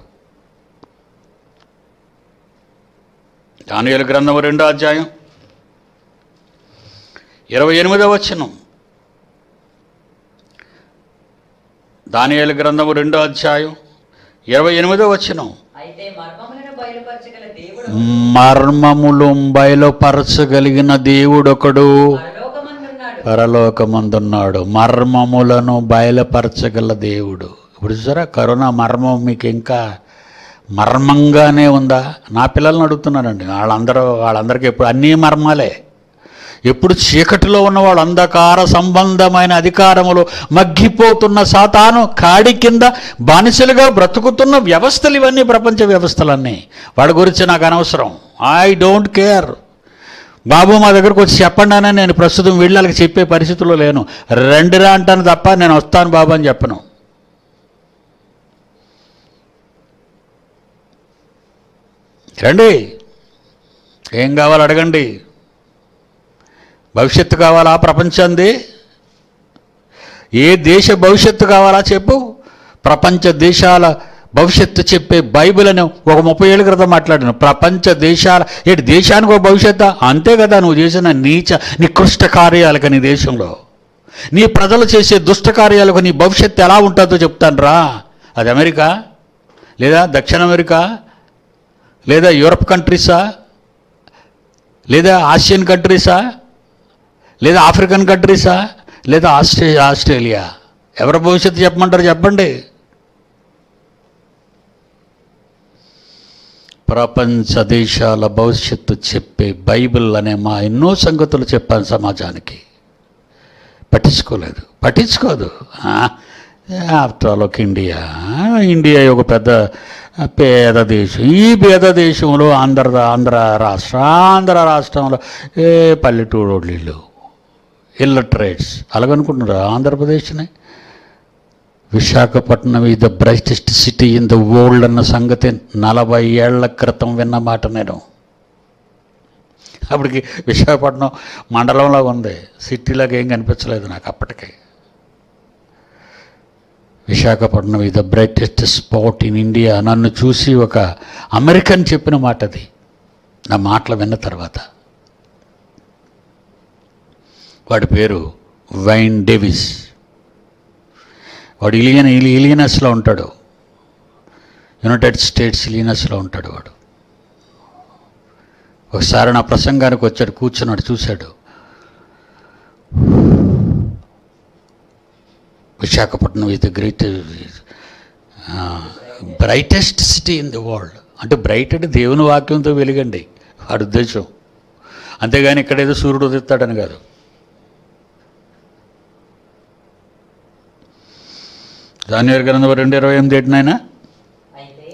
దానియేలు గ్రంథము రెండో అధ్యాయం ఇరవై ఎనిమిదవ వచనం దానియేలు గ్రంథము రెండో అధ్యాయం ఇరవై ఎనిమిదో వచనం అయితే మర్మములను బయలుపరచగల దేవుడు మర్మములు బయలుపరచగలిగిన దేవుడొకడు పరలోకమందున్నాడు పరలోకమందున్నాడు మర్మములను బయలుపరచగల దేవుడు ఇప్పుడు చూసారా కరోనా మర్మం మీకు ఇంకా మర్మంగానే ఉందా నా పిల్లల్ని అడుగుతున్నానండి వాళ్ళందరూ వాళ్ళందరికీ ఎప్పుడు అన్నీ మర్మాలే ఎప్పుడు చీకటిలో ఉన్నవాడు అంధకార సంబంధమైన అధికారములు మగ్గిపోతున్న సాతాను కాడి కింద బానిసలుగా బ్రతుకుతున్న వ్యవస్థలు ఇవన్నీ ప్రపంచ వ్యవస్థలన్నీ వాడి గురించి నాకు అనవసరం ఐ డోంట్ కేర్ బాబు మా దగ్గరకు వచ్చి చెప్పండి అని నేను ప్రస్తుతం వీళ్ళకి చెప్పే పరిస్థితుల్లో లేను రండిరా అంటాను తప్ప నేను వస్తాను బాబు అని చెప్పను రండి ఏం కావాలి అడగండి భవిష్యత్తు కావాలా ప్రపంచంది ఏ దేశ భవిష్యత్తు కావాలా చెప్పు ప్రపంచ దేశాల భవిష్యత్తు చెప్పే బైబిల్ అని ఒక ముప్పై ఏళ్ళ క్రితం మాట్లాడాను ప్రపంచ దేశాల ఏంటి దేశానికి ఒక భవిష్యత్తు అంతే కదా నువ్వు చేసిన నీచ నికృష్ట కార్యాలకు నీ దేశంలో నీ ప్రజలు చేసే దుష్ట కార్యాలకు నీ భవిష్యత్తు ఎలా ఉంటుందో చెప్తాను రా అది అమెరికా లేదా దక్షిణ అమెరికా లేదా యూరప్ కంట్రీసా లేదా ఆసియన్ కంట్రీసా లేదా ఆఫ్రికన్ కంట్రీసా లేదా ఆస్ట్రే ఆస్ట్రేలియా ఎవరి భవిష్యత్తు చెప్పమంటారు చెప్పండి ప్రపంచ దేశాల భవిష్యత్తు చెప్పే బైబిల్ అనే మా ఎన్నో సంగతులు చెప్పాను సమాజానికి పట్టించుకోలేదు పట్టించుకోదు ఆఫ్టర్ ఆల్ ఒక ఇండియా ఇండియా ఒక పెద్ద పేద దేశం ఈ పేద దేశంలో ఆంధ్ర ఆంధ్ర రాష్ట్ర ఆంధ్ర రాష్ట్రంలో ఏ పల్లెటూరు ఇల్లు ఇల్లట్రేట్స్ అలాగనుకుంటున్నారు ఆంధ్రప్రదేశ్ని విశాఖపట్నం ఈ the brightest city in the world అన్న సంగతి నలభై ఏళ్ల క్రితం విన్న మాట నేను అప్పటికి విశాఖపట్నం మండలంలో ఉంది సిటీలాగా ఏం కనిపించలేదు నాకు అప్పటికి విశాఖపట్నం ఈ the brightest spot in India నన్ను చూసి ఒక అమెరికన్ చెప్పిన మాట అది నా మాటలు విన్న తర్వాత వాడి పేరు వైన్ డేవిస్ వాడు ఇలియన్ ఇలియనస్లో ఉంటాడు యునైటెడ్ స్టేట్స్ ఇలియనస్లో ఉంటాడు వాడు ఒకసారి నా ప్రసంగానికి వచ్చాడు కూర్చున్నాడు చూశాడు Visakhapatnam is the great brightest city in the world అంటే బ్రైట్ అంటే దేవుని వాక్యంతో వెలుగండి వాడి ఉద్దేశం అంతేగాని ఇక్కడ ఏదో సూర్యుడు ఉదిస్తాడని కాదు దాని గ్రంథం రెండు ఇరవై ఎనిమిది ఎయిట్ నైనా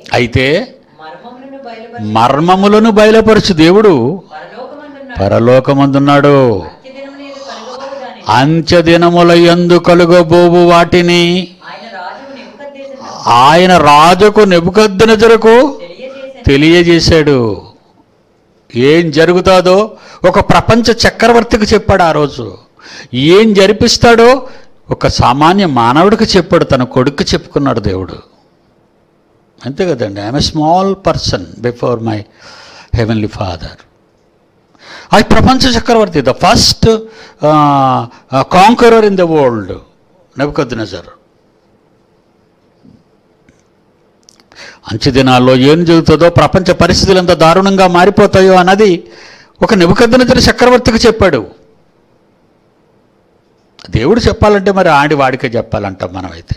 అయితే మర్మములను బయలుపరిచి మర్మములను బయలుపరచు దేవుడు పరలోకమందున్నాడు పరలోకమందున్నాడు అత్యదినము నేను కలుగబోవు దానిని అంత్యదినముల యందు కలుగబోవు వాటిని ఆయన రాజుకు నెబుకద్దేశను ఆయన రాజుకు నెబుకద్దనజరకు తెలియజేసిన తెలియజేశాడు ఏం జరుగుతాదో ఒక ప్రపంచ చక్రవర్తికి చెప్పాడు ఆ రోజు ఏం జరిపిస్తాడో ఒక సామాన్య మానవుడికి చెప్పాడు తన కొడుకు చెప్పుకున్నాడు దేవుడు అంతే కదండి I am a small person before my heavenly father ఆ ప్రపంచ చక్రవర్తి the first conqueror in the world Nebuchadnezzar అంచె దినాల్లో ఏం జరుగుతుందో ప్రపంచ పరిస్థితులు ఎంత దారుణంగా మారిపోతాయో అన్నది ఒక నిబద్ధనతర చక్రవర్తికి చెప్పాడు దేవుడు చెప్పాలంటే మరి ఆడి వాడికే చెప్పాలంటాం మనమైతే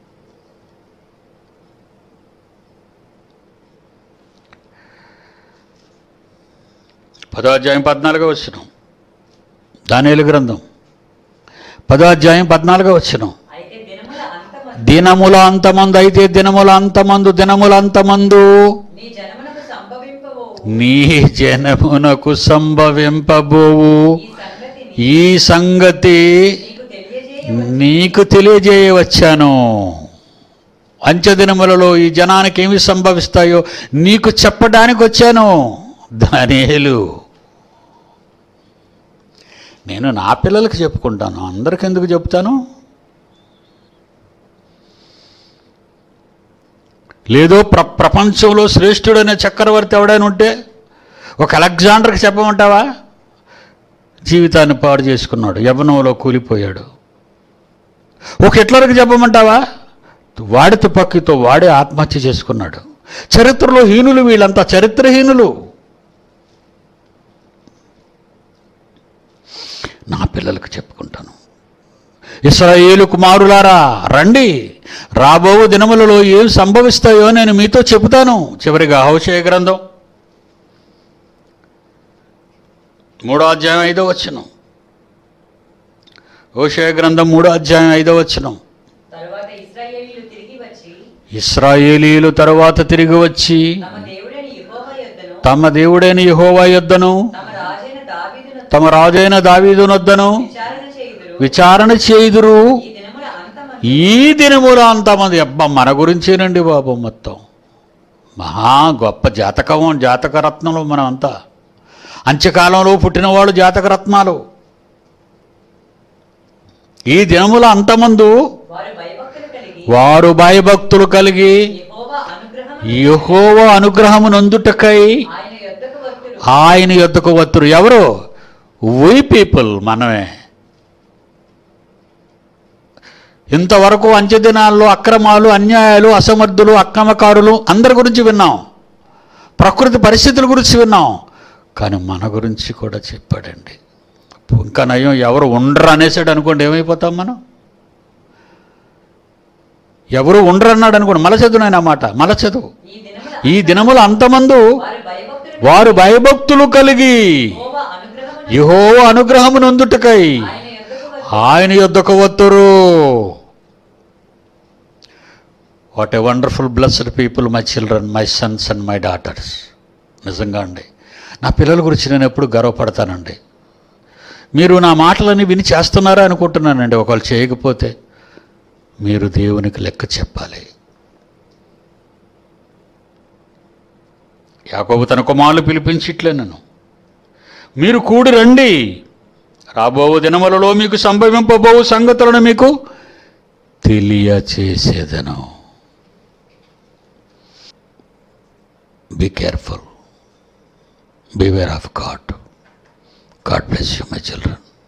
పదో అధ్యాయం పద్నాలుగో వచ్చిన దానియేలు గ్రంథం పదో అధ్యాయం పద్నాలుగో వచ్చిన అయితే దినముల అంతమంది దినముల అంతమందు అయితే దినముల అంతమందు దినముల అంతమందు నీ జనమునకు సంభవింపబో నీ జనమునకు సంభవింపబోవు ఈ సంగతిని ఈ సంగతి నీకు తెలియజేయ నీకు తెలియజేయవచ్చాను అంచెదినములలో ఈ జనానికి ఏమి సంభవిస్తాయో నీకు చెప్పడానికి వచ్చాను దానియేలు నేను నా పిల్లలకి చెప్పుకుంటాను అందరికి ఎందుకు చెప్తాను లేదో ప్ర ప్రపంచంలో శ్రేష్ఠుడైన చక్రవర్తి ఎవడైనా ఉంటే ఒక అలెగ్జాండర్కి చెప్పమంటావా జీవితాన్ని పాడు చేసుకున్నాడు యవ్వనంలో కూలిపోయాడు ఒక హిట్లర్కి చెప్పమంటావా వాడి తుపాకీతో వాడే ఆత్మహత్య చేసుకున్నాడు చరిత్రలో హీనులు వీళ్ళంతా చరిత్రహీనులు నా పిల్లలకు చెప్పుకుంటాను ఇస్రాయేలు కుమారులారా రండి రాబో దినములలో ఏం సంభవిస్తాయో నేను మీతో చెబుతాను చివరిగా హౌషయ గ్రంథం మూడో అధ్యాయం ఐదో వచ్చును హోషయ గ్రంథం మూడో అధ్యాయం ఐదో వచ్చును తరువాత ఇశ్రాయేలీయులు తిరిగి వచ్చి ఇస్రాయేలీలు తరువాత తిరిగి వచ్చి తమ దేవుడైన యెహోవా యొద్దను తమ దేవుడైన యెహోవా యొద్దను తమ రాజైన దావీదును తమ రాజైన దావీదునొద్దను విచారణ చేయుదురు విచారణ చేయుదురు ఈ దినముల అంతమంది ఈ దినములో అంతమంది అబ్బా మన గురించేనండి బాబు మొత్తం మహా గొప్ప జాతకం జాతక రత్నలు మనం అంతా అంత్యకాలంలో పుట్టినవాళ్ళు జాతక రత్నాలు ఈ దినముల అంతమందు వారు భయభక్తులు కలిగి వారు భయభక్తులు కలిగి యెహోవా అనుగ్రహం యహోవ అనుగ్రహము నందుటకై ఆయన యొద్దకు వర్తులు ఆయన యొద్దకు వత్తురు ఎవరు వీ పీపుల్ మనమే ఇంతవరకు అంచెదినాల్లో అక్రమాలు అన్యాయాలు అసమర్థులు అక్రమకారులు అందరి గురించి విన్నాం ప్రకృతి పరిస్థితుల గురించి విన్నాం కానీ మన గురించి కూడా చెప్పాడండి ఇంకా నయం ఎవరు ఉండరు అనేసాడు అనుకోండి ఏమైపోతాం మనం ఎవరు ఉండరు అన్నాడు అనుకోండి మల చదువు నాయన మాట మల చదువు ఈ దినముల ఈ దినముల అంతమందు వారు భయభక్తులు వారు భయభక్తులు కలిగి యెహోవా అనుగ్రహమును యహో అనుగ్రహము నొందుటకై ఆయన యొద్దకు వర్తులు ఆయన యొద్దకు వత్తురు what a wonderful blessed people my children my sons and my daughters నిజంగా అండి నా పిల్లల గురించి నేను ఎప్పుడు గర్వపడతానండి మీరు నా మాటలన్నీ విని చేస్తున్నారా అనుకుంటున్నానండి ఒకళ్ళు చేయకపోతే మీరు దేవునికి లెక్క చెప్పాలి యాకోబు తన కుమారులు పిలిపించి ఇట్లే నన్ను మీరు కూడి రండి రాబో దినములలో మీకు సంభవింపబోవు సంగతులను మీకు తెలియచేసేదను be careful beware of God God bless you my children